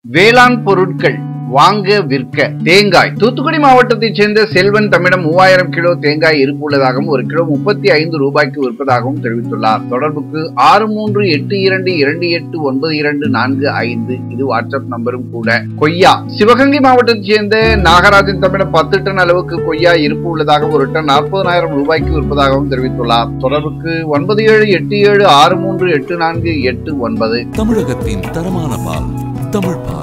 வேளாண் பொருட்கள் வாங்க விற்க தேங்காய் தூத்துக்குடி மாவட்டத்தைச் சேர்ந்த செல்வன் தம்மிடம் மூவாயிரம் கிலோ தேங்காய் இருப்பு உள்ளதாகவும் ஒரு கிலோ முப்பத்தி ஐந்து ரூபாய்க்கு விற்பதாகவும் தெரிவித்துள்ளார் தொடர்புக்கு ஆறு மூன்று எட்டு இரண்டு இரண்டு எட்டு ஒன்பது இரண்டு நான்கு ஐந்து இது வாட்ஸ்அப் நம்பரும் கூட கொய்யா சிவகங்கை மாவட்டத்தைச் சேர்ந்த நாகராஜன் தம்மிடம் பத்து டன் அளவுக்கு கொய்யா இருப்பு உள்ளதாக ஒரு டன் நாற்பதனாயிரம் ரூபாய்க்கு விற்பதாகவும் தெரிவித்துள்ளார் தொடர்புக்கு ஒன்பது ஏழு எட்டு ஏழு ஆறு மூன்று எட்டு நான்கு எட்டு ஒன்பது தமிழகத்தின் தரமான பால் தமிழ் பால்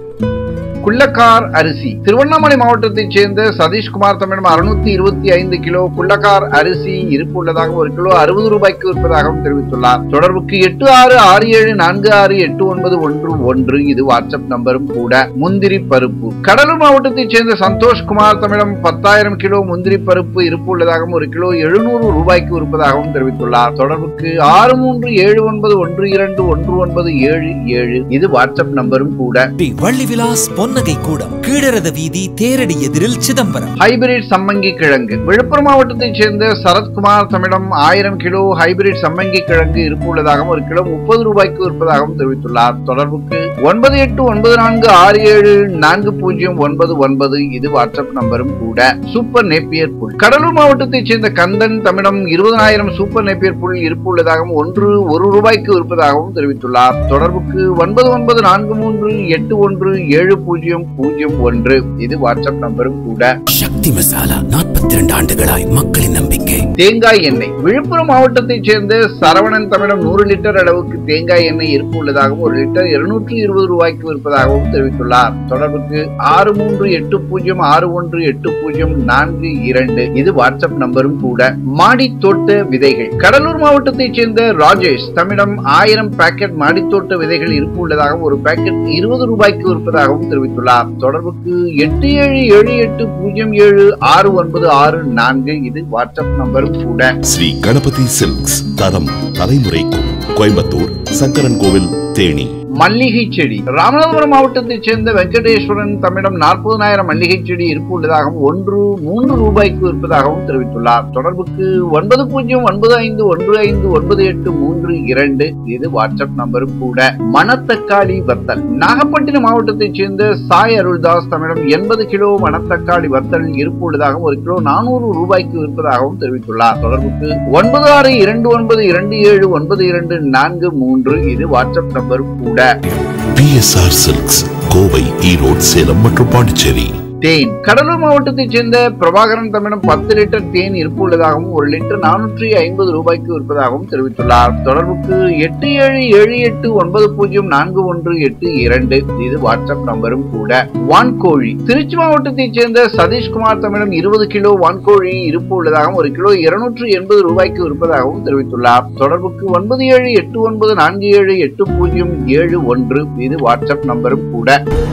குள்ளக்கார் அரிசி திருவண்ணாமலை மாவட்டத்தைச் சேர்ந்த சதீஷ்குமார் தம்மிடம் அறுநூத்தி இருபத்தி ஐந்து கிலோ குள்ளக்கார் அரிசி இருப்பு உள்ளதாக ஒரு கிலோ அறுபது ரூபாய்க்கு விற்பதாகவும் தெரிவித்துள்ளார் தொடர்புக்கு எட்டு ஆறு ஆறு ஏழு நான்கு ஆறு எட்டு ஒன்பது ஒன்று ஒன்று இது வாட்ஸ்அப் நம்பரும் கூட முந்திரி பருப்பு கடலூர் மாவட்டத்தைச் சேர்ந்த சந்தோஷ்குமார் தம்மிடம் பத்தாயிரம் கிலோ முந்திரி பருப்பு இருப்பு உள்ளதாகவும் ஒரு கிலோ எழுநூறு ரூபாய்க்கு விற்பதாகவும் தெரிவித்துள்ளார் தொடர்புக்கு ஆறு மூன்று ஏழு ஒன்பது ஒன்று இரண்டு ஒன்று ஒன்பது ஏழு ஏழு இது வாட்ஸ்அப் நம்பரும் கூட டி வள்ளி விலாஸ் பொன்னகை கூடம் கீழரத வீதி தேரடி எதிரில் சிதம்பரம் ஹைபிரிட் சம்மங்கி கிழங்கு விழுப்புரம் மாவட்டத்தைச் சேர்ந்த சரத்குமார் தம்மிடம் ஆயிரம் கிலோ ஹைபிரிட் சம்மங்கி கிழங்கு இருப்பு உள்ளதாகவும் ஒரு கிலோ முப்பது ரூபாய்க்கு விற்பதாகவும் தெரிவித்துள்ளார் தொடர்புக்கு ஒன்பது எட்டு ஒன்பது நான்கு ஆறு ஏழு நான்கு பூஜ்ஜியம் ஒன்பது ஒன்பது இது வாட்ஸ்அப் நம்பரும் கூட சூப்பர் நேப்பியர் புல் கடலூர் மாவட்டத்தைச் சேர்ந்த கந்தன் தம்மிடம் இருபதனாயிரம் சூப்பர் நேப்பியர் புல் இருப்பு உள்ளதாகவும் ஒன்று ஒரு ரூபாய்க்கு விற்பதாகவும் தெரிவித்துள்ளார் தொடர்புக்கு ஒன்பது ஒன்பது நான்கு மூன்று எட்டு ஒன்று ஏழு பூஜ்ஜியம் பூஜ்ஜியம் ஒன்று இது வாட்ஸ்அப் நம்பரும் கூட சக்தி மசாலா நாற்பத்தி இரண்டு ஆண்டுகளாய் மக்களின் நம்பிக்கை தேங்காய் எண்ணெய் விழுப்புரம் மாவட்டத்தைச் சேர்ந்த சரவணன் தமிழம் நூறு லிட்டர் அளவுக்கு தேங்காய் எண்ணெய் இருப்பு உள்ளதாகவும் ஒரு லிட்டர் இருநூற்றி இருபது ரூபாய்க்கு விற்பதாகவும் தெரிவித்துள்ளார் தொடர்புக்கு ஆறு மூன்று எட்டு பூஜ்ஜியம் ஆறு ஒன்று எட்டு பூஜ்ஜியம் நான்கு இரண்டு இது வாட்ஸ்அப் நம்பரும் கூட மாடி தோட்ட விதைகள் கடலூர் மாவட்டத்தைச் சேர்ந்த ராஜேஷ் தம்மிடம் ஆயிரம் பாக்கெட் மாடித்தோட்ட விதைகள் இருப்பு உள்ளதாகவும் ஒரு பாக்கெட் இருபது ரூபாய்க்கு விற்பதாகவும் தெரிவித்துள்ளார் தொடர்புக்கு எட்டு ஏழு ஏழு எட்டு பூஜ்ஜியம் ஏழு ஆறு ஒன்பது ஆறு நான்கு இது வாட்ஸ்அப் நம்பரும் கூட ஸ்ரீ கணபதி சில்க்ஸ் தரம் தலைமுறைக்கும் கோயம்புத்தூர் சங்கரன் கோவில் தேனி மல்லிகை செடி ராமநாதபுரம் மாவட்டத்தைச் சேர்ந்த வெங்கடேஸ்வரன் தம்மிடம் நாற்பதனாயிரம் மல்லிகை செடி இருப்பு உள்ளதாகவும் ஒன்று மூன்று ரூபாய்க்கு விற்பதாகவும் தெரிவித்துள்ளார் தொடர்புக்கு ஒன்பது பூஜ்ஜியம் ஒன்பது ஐந்து ஒன்று ஐந்து ஒன்பது எட்டு மூன்று இரண்டு இது வாட்ஸ்அப் நம்பரும் கூட மணத்தக்காளி வத்தல் நாகப்பட்டினம் மாவட்டத்தைச் சேர்ந்த சாய் அருள்தாஸ் தம்மிடம் எண்பது கிலோ மணத்தக்காளி வத்தல் இருப்பு உள்ளதாகவும் ஒரு கிலோ நானூறு ரூபாய்க்கு விற்பதாகவும் தெரிவித்துள்ளார் தொடர்புக்கு ஒன்பது ஆறு இரண்டு ஒன்பது இரண்டு ஏழு ஒன்பது இரண்டு நான்கு மூன்று இது வாட்ஸ்அப் நம்பரும் கூட பிஎஸ்ஆர் சில்க்ஸ் கோவை ஈரோடு சேலம் மற்றும் பாண்டிச்சேரி தேன் கடலூர் மாவட்டத்தைச் சேர்ந்த பிரபாகரன் தம்மிடம் பத்து லிட்டர் தேன் இருப்பு உள்ளதாகவும் ஒரு லிட்டர் நானூற்றி ஐம்பது ரூபாய்க்கு விற்பதாகவும் தெரிவித்துள்ளார் தொடர்புக்கு எட்டு ஏழு ஏழு எட்டு ஒன்பது பூஜ்ஜியம் நான்கு ஒன்று எட்டு இரண்டு இது வாட்ஸ்அப் நம்பரும் கூட வான்கோழி திருச்சி மாவட்டத்தைச் சேர்ந்த சதீஷ்குமார் தம்மிடம் இருபது கிலோ வான்கோழி இருப்பு உள்ளதாகவும் ஒரு கிலோ இருநூற்று எண்பது ரூபாய்க்கு விற்பதாகவும் தெரிவித்துள்ளார் தொடர்புக்கு ஒன்பது ஏழு எட்டு ஒன்பது நான்கு ஏழு எட்டு பூஜ்ஜியம் ஏழு ஒன்று இது வாட்ஸ்அப் நம்பரும் கூட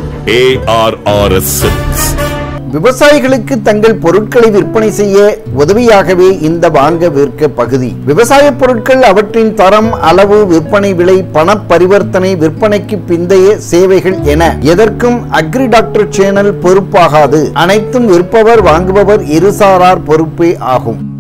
ஏஆர்ஆர்எஸ் சில்க்ஸ் விவசாயிகளுக்கு தங்கள் பொருட்களை விற்பனை செய்ய உதவியாகவே இந்த வாங்க விற்க பகுதி விவசாய பொருட்கள் அவற்றின் தரம் அளவு விற்பனை விலை பண பரிவர்த்தனை விற்பனைக்கு பிந்தைய சேவைகள் என எதற்கும் அக்ரி டாக்டர் சேனல் பொறுப்பாகாது அனைத்தும் விற்பவர் வாங்குபவர் இருசாரார் பொறுப்பே ஆகும்